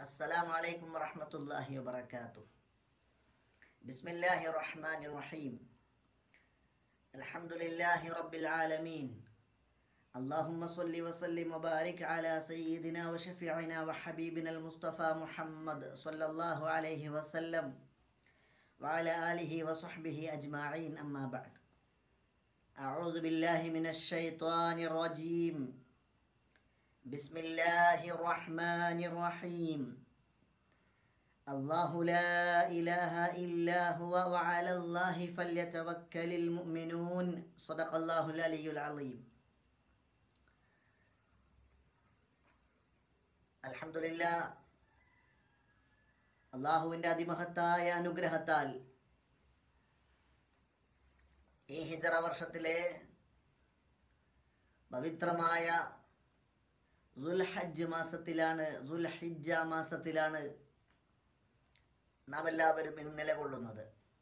السلام عليكم ورحمة الله وبركاته بسم الله الرحمن الرحيم الحمد لله رب العالمين اللهم صل وسلم وبارك على سيدنا وشفيعنا وحبيبنا المصطفى محمد صلى الله عليه وسلم وعلى آله وصحبه أجمعين أما بعد أعوذ بالله من الشيطان الرجيم بسم الله الرحمن الرحيم الله لا إله إلا هو وعلى الله فليتوكل المؤمنون صدق الله العلي العظيم الحمد لله അള്ളാഹുവിൻ്റെ അതിമഹത്തായ അനുഗ്രഹത്താൽ ഈ ഹിജറ വർഷത്തിലെ പവിത്രമായ ദുൽഹജ്ജ് മാസത്തിലാണ് ദുൽഹിജ്ജ മാസത്തിലാണ് നാം എല്ലാവരും ഇന്ന് നിലകൊള്ളുന്നത്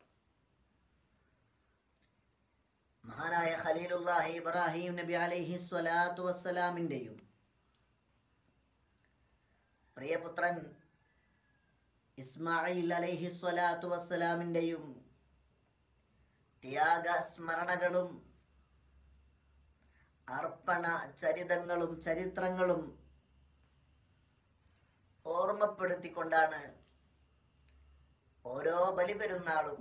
മഹാനായ ഖലീലുല്ലാഹി ഇബ്രാഹിം നബി അലൈഹി സ്വലാത്തു വസ്സലാമിൻ്റെയും പ്രിയപുത്രൻ ഇസ്മായിൽ അലൈഹി സ്വലാത്തു വസ്സലാമിൻ്റെയും ത്യാഗ സ്മരണകളും അർപ്പണ ചരിതങ്ങളും ചരിത്രങ്ങളും ഓർമ്മപ്പെടുത്തിക്കൊണ്ടാണ് ഓരോ ബലിപെരുന്നാളും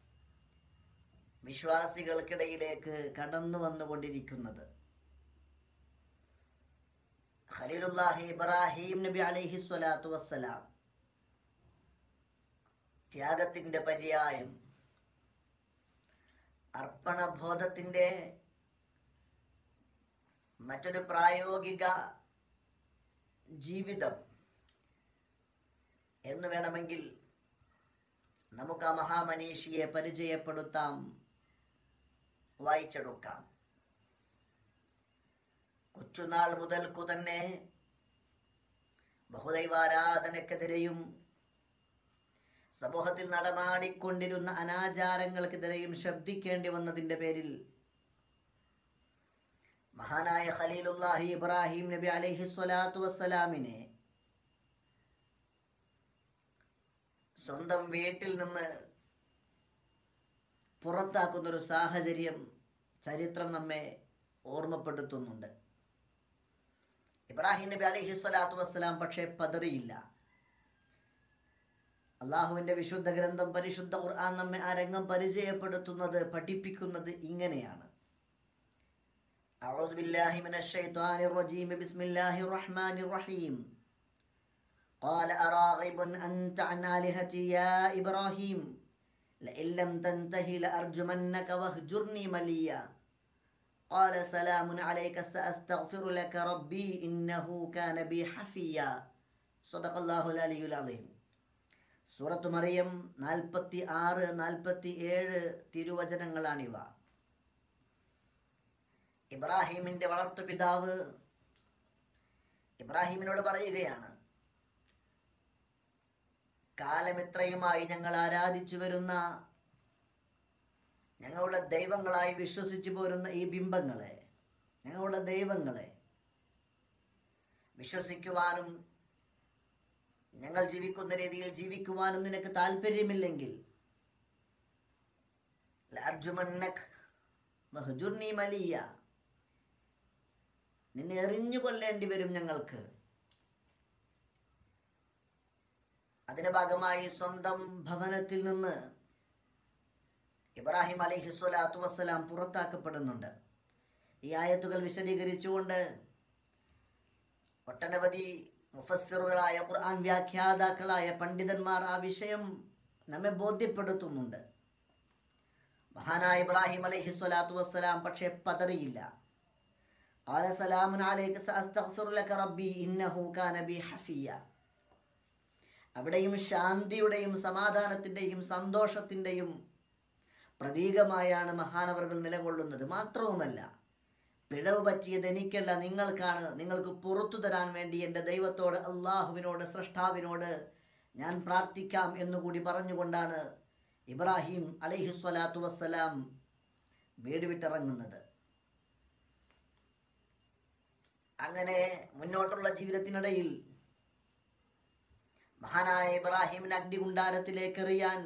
വിശ്വാസികൾക്കിടയിലേക്ക് കടന്നു വന്നുകൊണ്ടിരിക്കുന്നത് ഖലീലുല്ലാഹി ഇബ്രാഹിം നബി അലൈഹി സ്വലാത്തു വസ്സലാം ത്യാഗത്തിൻ്റെ പര്യായം അർപ്പണബോധത്തിൻ്റെ മറ്റൊരു പ്രായോഗിക ജീവിതം എന്ന് വേണമെങ്കിൽ നമുക്ക് ആ മഹാമനീഷിയെ പരിചയപ്പെടുത്താം വായിച്ചെടുക്കാം കൊച്ചുനാൾ മുതൽക്കു തന്നെ ബഹുദൈവാരാധനക്കെതിരെയും സമൂഹത്തിൽ നടമാടിക്കൊണ്ടിരുന്ന അനാചാരങ്ങൾക്കെതിരെയും ശബ്ദിക്കേണ്ടി വന്നതിൻ്റെ പേരിൽ മഹാനായ ഖലീലുല്ലാഹി ഇബ്രാഹിം നബി അലൈഹി സ്വലാത്തു വസ്സലാമിനെ സ്വന്തം വീട്ടിൽ നിന്ന് പുറത്താക്കുന്നൊരു സാഹചര്യം ചരിത്രം നമ്മെ ഓർമ്മപ്പെടുത്തുന്നുണ്ട് ഇബ്രാഹിം നബി അലൈഹി സ്വലാത്തു വസ്സലാം പക്ഷേ പതറിയില്ല അള്ളാഹുവിൻ്റെ വിശുദ്ധ ഗ്രന്ഥം പരിശുദ്ധ ഖുർആൻ നമ്മെ ആ രംഗം പരിചയപ്പെടുത്തുന്നത് പഠിപ്പിക്കുന്നത് ഇങ്ങനെയാണ് أعوذ بالله من الشيطان الرجيم بسم الله الرحمن الرحيم قال أراغب أنت عن آلهتي يا إبراهيم لئن لم تنتهي لأرجمنك واهجرني مليا قال سلام عليك سأستغفر لك ربي إنه كان بي حفيا صدق الله العلي العظيم സൂറത്ത് മറിയം നാൽപ്പത്തി ആറ് നാൽപ്പത്തി ഏഴ് തിരുവചനങ്ങളാണിവ ഇബ്രാഹിമിൻ്റെ വളർത്തു പിതാവ് ഇബ്രാഹിമിനോട് പറയുകയാണ് കാലമിത്രയുമായി ഞങ്ങൾ ആരാധിച്ചു വരുന്ന ഞങ്ങളുടെ ദൈവങ്ങളായി വിശ്വസിച്ചു പോരുന്ന ഈ ബിംബങ്ങളെ ഞങ്ങളുടെ ദൈവങ്ങളെ വിശ്വസിക്കുവാനും ഞങ്ങൾ ജീവിക്കുന്ന രീതിയിൽ ജീവിക്കുവാനും നിനക്ക് താല്പര്യമില്ലെങ്കിൽ മലിയ നിന്നെ എറിഞ്ഞു കൊല്ലേണ്ടി വരും ഞങ്ങൾക്ക് അതിന്റെ ഭാഗമായി സ്വന്തം ഭവനത്തിൽ നിന്ന് ഇബ്രാഹിം അലൈഹി സ്വലാത്തു വസ്സലാം പുറത്താക്കപ്പെടുന്നുണ്ട് ഈ ആയത്തുകൾ വിശദീകരിച്ചുകൊണ്ട് ഒട്ടനവധി മുഫസ്സിറുകളായ ഖുർആൻ വ്യാഖ്യാതാക്കളായ പണ്ഡിതന്മാർ ആ വിഷയം നമ്മെ ബോധ്യപ്പെടുത്തുന്നുണ്ട് മഹാനായ ഇബ്രാഹിം അലൈഹി സ്വലാത്തു വസ്സലാം പക്ഷേ പതറിയില്ല قال سلام عليك سأستغفر لك ربي إنه كان بي حفيا അവിടെയും ശാന്തിയുടെയും സമാധാനത്തിൻ്റെയും സന്തോഷത്തിൻ്റെയും പ്രതീകമായാണ് മഹാനവറുകൾ നിലകൊള്ളുന്നത് മാത്രവുമല്ല പിഴവ് പറ്റിയത് എനിക്കല്ല നിങ്ങൾക്കാണ് നിങ്ങൾക്ക് പുറത്തു തരാൻ വേണ്ടി എൻ്റെ ദൈവത്തോട് അള്ളാഹുവിനോട് സൃഷ്ടാവിനോട് ഞാൻ പ്രാർത്ഥിക്കാം എന്നുകൂടി പറഞ്ഞുകൊണ്ടാണ് ഇബ്രാഹിം അലൈഹി സ്വലാത്തു വസ്സലാം വീട് വിട്ടിറങ്ങുന്നത് അങ്ങനെ മുന്നോട്ടുള്ള ജീവിതത്തിനിടയിൽ മഹാനായ ഇബ്രാഹിമിനെ അഗ്നികുണ്ടാരത്തിലേക്ക് എറിയാൻ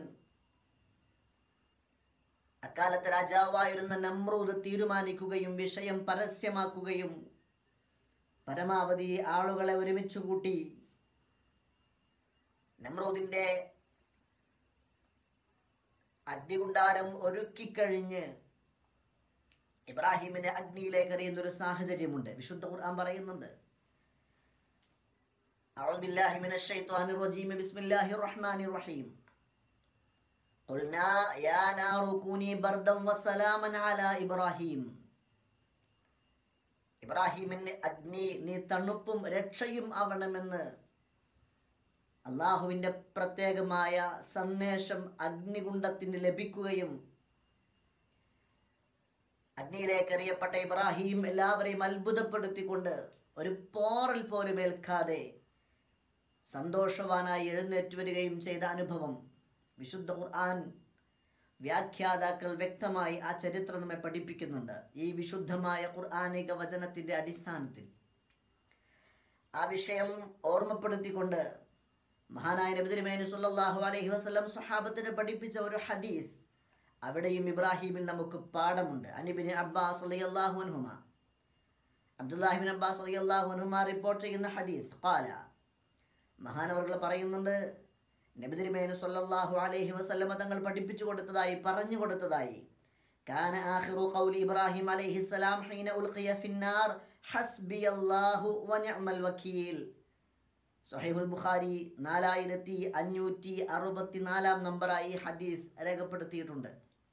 അക്കാലത്ത് രാജാവായിരുന്ന നമ്രൂദ് തീരുമാനിക്കുകയും വിഷയം പരസ്യമാക്കുകയും പരമാവധി ആളുകളെ ഒരുമിച്ച് കൂട്ടി നമ്രൂദിന്റെ അഗ്നികുണ്ടാരം ഒരുക്കിക്കഴിഞ്ഞ് ഇബ്രാഹിമിനെ അഗ്നിയിലേക്ക് എറിയുന്ന ഒരു സാഹചര്യമുണ്ട് വിശുദ്ധ ഖുർആൻ പറയുന്നുണ്ട് أعوذ بالله من الشيطان الرجيم بسم الله الرحمن الرحيم قلنا يا نار كوني بردا وسلاما على إبراهيم ഇബ്രാഹിമിന് അഗ്നി നീ തണുപ്പും രക്ഷയും ആവണമെന്ന് അള്ളാഹുവിൻ്റെ പ്രത്യേകമായ സന്ദേശം അഗ്നികുണ്ടത്തിന് ലഭിക്കുകയും അഗ്നിയിലേക്ക് എറിയപ്പെട്ട ഇബ്രാഹിം എല്ലാവരെയും അത്ഭുതപ്പെടുത്തിക്കൊണ്ട് ഒരു പോറൽ പോലും ഏൽക്കാതെ സന്തോഷവാനായി എഴുന്നേറ്റ് വരികയും ചെയ്ത അനുഭവം വിശുദ്ധ ഖുർആൻ വ്യാഖ്യാതാക്കൾ വ്യക്തമായി ആ ചരിത്രം നമ്മെ പഠിപ്പിക്കുന്നുണ്ട് ഈ വിശുദ്ധമായ ഖുർആാനിക വചനത്തിന്റെ അടിസ്ഥാനത്തിൽ ആ വിഷയം ഓർമ്മപ്പെടുത്തിക്കൊണ്ട് മഹാനായ നബി തിരുമേനി സല്ലല്ലാഹു അലൈഹി വസല്ലം സ്വഹാബത്തിന് പഠിപ്പിച്ച ഒരു ഹദീസ് അവിടെയും ഇബ്രാഹിമിൽ നമുക്ക് പാഠമുണ്ട് അനിബിന് അബ്ബാസ് റളിയല്ലാഹു അൻഹുമ അബ്ദുല്ലാഹിബിൻ അബ്ബാസ് റളിയല്ലാഹു അൻഹുമ റിപ്പോർട്ട് ചെയ്യുന്ന ഹദീസ് ഖാല മഹാനവർകൾ പറയുന്നുണ്ട് നബി തിരുമേനി സല്ലല്ലാഹു അലൈഹി വസല്ലമ തങ്ങൾ പഠിപ്പിച്ചു കൊടുത്തതായി പറഞ്ഞു കൊടുത്തതായി കാന ആഖിറു ഖൗലി ഇബ്രാഹിം അലൈഹിസ്സലാം ഹീന ഉൽഖിയ ഫിന്നാർ ഹസ്ബിയല്ലാഹു വനിഅമൽ വക്കീൽ സഹീഹുൽ ബുഖാരി നാലായിരത്തി അഞ്ഞൂറ്റി അറുപത്തി നാലാം നമ്പറായി ഹദീസ് രേഖപ്പെടുത്തിയിട്ടുണ്ട്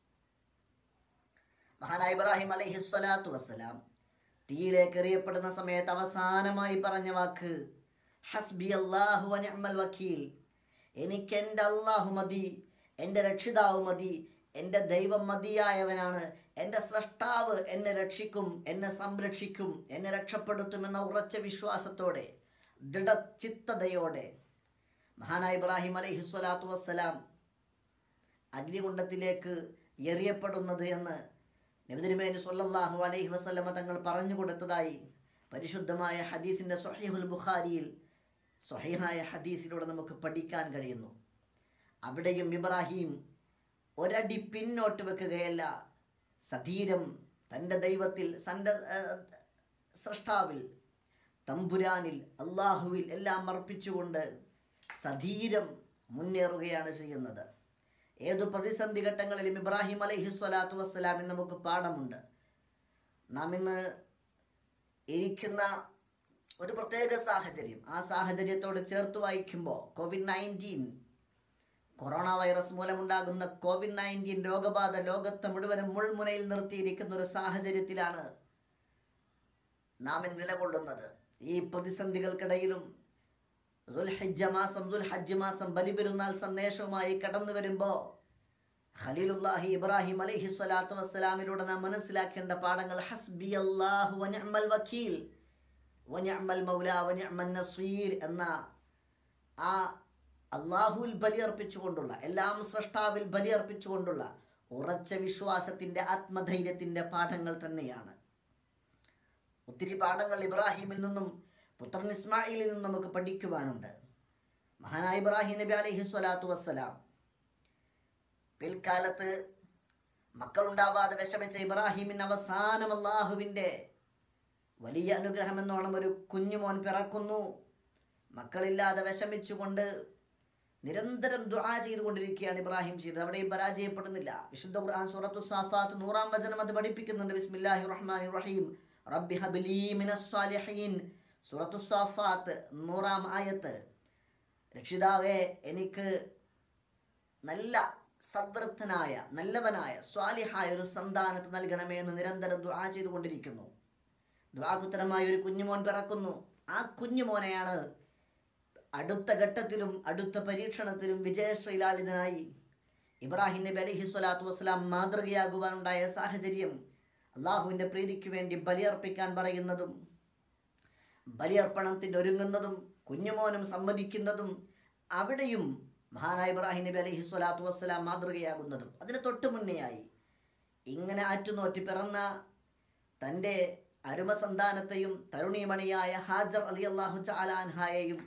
മഹാനായ ഇബ്രാഹിം അലൈഹി സ്വലാത്തു വസ്സലാം തീയിലേക്ക് എറിയപ്പെടുന്ന സമയത്ത് അവസാനമായി പറഞ്ഞ വാക്ക് ഹസ്ബി അള്ളാഹു വനിഅമൽ വക്കീൽ എനിക്ക് എൻ്റെ അള്ളാഹു മതി എൻ്റെ രക്ഷിതാവ് മതി എൻ്റെ ദൈവം മതിയായവനാണ് എൻ്റെ സ്രഷ്ടാവ് എന്നെ രക്ഷിക്കും എന്നെ സംരക്ഷിക്കും എന്നെ രക്ഷപ്പെടുത്തുമെന്ന ഉറച്ച വിശ്വാസത്തോടെ ദൃഢചിത്തതയോടെ മഹാനായ ഇബ്രാഹിം അലൈഹി സ്വലാത്തു വസ്സലാം അഗ്നികുണ്ടത്തിലേക്ക് എറിയപ്പെടുന്നത് എന്ന് നബിതിരുമേനി സല്ലല്ലാഹു അലൈഹി വസല്ലമ തങ്ങൾ പറഞ്ഞു കൊടുത്തതായി പരിശുദ്ധമായ ഹദീസിൻ്റെ സൊഹീഹുൽ ബുഖാരിയിൽ സ്വഹീഹായ ഹദീസിലൂടെ നമുക്ക് പഠിക്കാൻ കഴിയുന്നു അവിടെയും ഇബ്രാഹിം ഒരടി പിന്നോട്ട് വെക്കുകയല്ല സധീരം തൻ്റെ ദൈവത്തിൽ തൻ്റെ സൃഷ്ടാവിൽ തമ്പുരാനിൽ അള്ളാഹുവിൽ എല്ലാം അർപ്പിച്ചുകൊണ്ട് സധീരം മുന്നേറുകയാണ് ചെയ്യുന്നത് ഏതു പ്രതിസന്ധി ഘട്ടങ്ങളിലും ഇബ്രാഹിം അലൈഹി സ്വലാത്തു വസ്സലാമിൽ നമുക്ക് പാഠമുണ്ട് നാം ഇന്ന് ഇരിക്കുന്ന ഒരു പ്രത്യേക സാഹചര്യം ആ സാഹചര്യത്തോട് ചേർത്ത് വായിക്കുമ്പോൾ കോവിഡ് നയൻറ്റീൻ കൊറോണ വൈറസ് മൂലമുണ്ടാകുന്ന കോവിഡ് നയൻറ്റീൻ രോഗബാധ ലോകത്തെ മുഴുവനും മുൾമുനയിൽ നിർത്തിയിരിക്കുന്ന ഒരു സാഹചര്യത്തിലാണ് നാം ഇന്ന് നിലകൊള്ളുന്നത് ഈ പ്രതിസന്ധികൾക്കിടയിലും ദുൽഹജ്ജ മാസം ദുൽഹജ്ജ് മാസം ബലിപെരുന്നാൾ സന്ദേശവുമായി കടന്നു വരുമ്പോൾ ഖലീലുല്ലാഹി ഇബ്രാഹിം അലൈഹി സ്വലാത്തു വസ്സലാമിലൂടെ നാം മനസ്സിലാക്കേണ്ട പാഠങ്ങൾ ഹസ്ബി അല്ലാഹു വനിഅമൽ വക്കീൽ വനിഅമൽ മൗല വനിഅമൻ നസീർ എന്ന ആ അള്ളാഹുവിൽ ബലിയർപ്പിച്ചുകൊണ്ടുള്ള എല്ലാം സൃഷ്ടാവിൽ ബലിയർപ്പിച്ചുകൊണ്ടുള്ള ഉറച്ച വിശ്വാസത്തിൻ്റെ ആത്മധൈര്യത്തിൻ്റെ പാഠങ്ങൾ തന്നെയാണ് ഒത്തിരി പാഠങ്ങൾ ഇബ്രാഹിമിൽ നിന്നും പുത്രൻ ഇസ്മായിലിൽ നിന്നും നമുക്ക് പഠിക്കുവാനുണ്ട് മഹാനായ ഇബ്രാഹിം നബി അലൈഹി സ്വലാത്തു വസ്സലാം പിൽക്കാലത്ത് മക്കളുണ്ടാവാതെ വിഷമിച്ച ഇബ്രാഹിമിന് അവസാനം അള്ളാഹുവിൻ്റെ വലിയ അനുഗ്രഹം എന്നോണം ഒരു കുഞ്ഞുമോൻ പിറക്കുന്നു മക്കളില്ലാതെ വിഷമിച്ചുകൊണ്ട് നിരന്തരം ദുആ ചെയ്തുകൊണ്ടിരിക്കുകയാണ് ഇബ്രാഹിം ചെയ്തത് അവിടെയും പരാജയപ്പെടുന്നില്ല വിശുദ്ധ ഖുർആൻ സൂറത്തു സാഫാത്ത് നൂറാം വചനം അത് പഠിപ്പിക്കുന്നുണ്ട് ബിസ്മില്ലാഹി റഹ്മാനി റഹീം റബ്ബി ഹബ്ലി മിനസ് സാലിഹീൻ സൂറത്തു സാഫാത്ത് നൂറാം ആയത്ത് രക്ഷിതാവേ എനിക്ക് നല്ല സദ്വൃത്തനായ നല്ലവനായ സ്വാലിഹായ ഒരു സന്താനത്ത് നൽകണമേ എന്ന് നിരന്തരം ദുആ ചെയ്തുകൊണ്ടിരിക്കുന്നു ദ്വാകുത്തരമായ ഒരു കുഞ്ഞുമോൻ പിറക്കുന്നു ആ കുഞ്ഞുമോനെയാണ് അടുത്ത ഘട്ടത്തിലും അടുത്ത പരീക്ഷണത്തിലും വിജയശ്രീലാളിതനായി ഇബ്രാഹിം നബി അലൈഹി സ്വലാത്തു വസ്സലാം മാതൃകയാകുവാനുണ്ടായ സാഹചര്യം അള്ളാഹുവിൻ്റെ പ്രീതിക്ക് വേണ്ടി ബലിയർപ്പിക്കാൻ പറയുന്നതും ബലിയർപ്പണത്തിന് ഒരുങ്ങുന്നതും കുഞ്ഞുമോനും സമ്മതിക്കുന്നതും അവിടെയും മഹാനായ ഇബ്രാഹിം നബി അലൈഹി സ്വലാത്തു വസ്സലാം മാതൃകയാകുന്നതും അതിന് തൊട്ട് മുന്നെയായി ഇങ്ങനെ ആറ്റുനോറ്റി പിറന്ന തൻ്റെ അരുമസന്താനത്തെയും തരുണീമണിയായ ഹാജർ അലി അള്ളാഹു ചാലാൻഹായെയും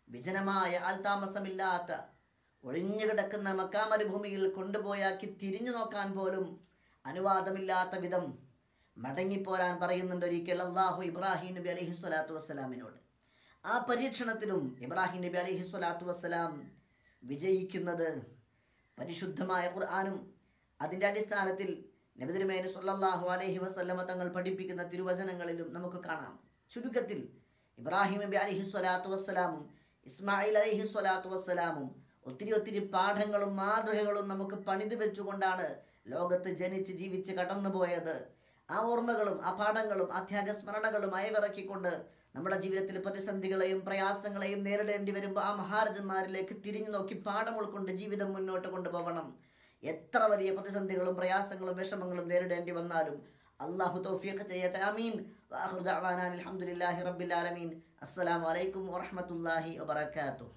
വിജനമായ ആൾതാമസമില്ലാത്ത ഒഴിഞ്ഞു കിടക്കുന്ന മക്കാമരുഭൂമിയിൽ കൊണ്ടുപോയാക്കി തിരിഞ്ഞു നോക്കാൻ പോലും അനുവാദമില്ലാത്ത വിധം മടങ്ങിപ്പോരാൻ പറയുന്നുണ്ട് ഒരിക്കൽ അള്ളാഹു ഇബ്രാഹിം നബി അലൈഹി സ്വലാത്തു വസ്സലാമിനോട് ആ പരീക്ഷണത്തിലും ഇബ്രാഹിം നബി അലൈഹി സ്വലാത്തു വസ്സലാം വിജയിക്കുന്നത് പരിശുദ്ധമായ ഖുർആാനും അതിൻ്റെ അടിസ്ഥാനത്തിൽ നബിതിരുമേനി സല്ലല്ലാഹു അലൈഹി വസല്ലമ തങ്ങൾ പഠിപ്പിക്കുന്ന തിരുവചനങ്ങളിലും നമുക്ക് കാണാം ചുരുക്കത്തിൽ ഇബ്രാഹിം നബി അലൈഹി സ്വലാത്തു വസ്സലാമും ഇസ്മായിൽ അലൈഹി സ്വലാത്തു വസ്സലാമും ഒത്തിരി ഒത്തിരി പാഠങ്ങളും മാതൃകകളും നമുക്ക് പണിത് വെച്ചുകൊണ്ടാണ് ലോകത്ത് ജനിച്ച് ജീവിച്ച് കടന്നുപോയത് ആ ഓർമ്മകളും ആ പാഠങ്ങളും ആ ത്യാഗസ്മരണകളും അയവിറക്കിക്കൊണ്ട് നമ്മുടെ ജീവിതത്തിൽ പ്രതിസന്ധികളെയും പ്രയാസങ്ങളെയും നേരിടേണ്ടി വരുമ്പോൾ ആ മഹാരഥന്മാരിലേക്ക് തിരിഞ്ഞു നോക്കി പാഠം ഉൾക്കൊണ്ട് ജീവിതം മുന്നോട്ട് കൊണ്ടുപോകണം എത്ര വലിയ പ്രതിസന്ധികളും പ്രയാസങ്ങളും വിഷമങ്ങളും നേരിടേണ്ടി വന്നാലും അള്ളാഹു തൗഫീഖ് ചെയ്യട്ടെ അമീൻ വാഹുർ ദഅവാനാ അൽഹംദുലില്ലാഹി റബ്ബിൽ ആലമീൻ അസ്സലാമു അലൈക്കും വറഹ്മത്തുള്ളാഹി വബറകാതുഹു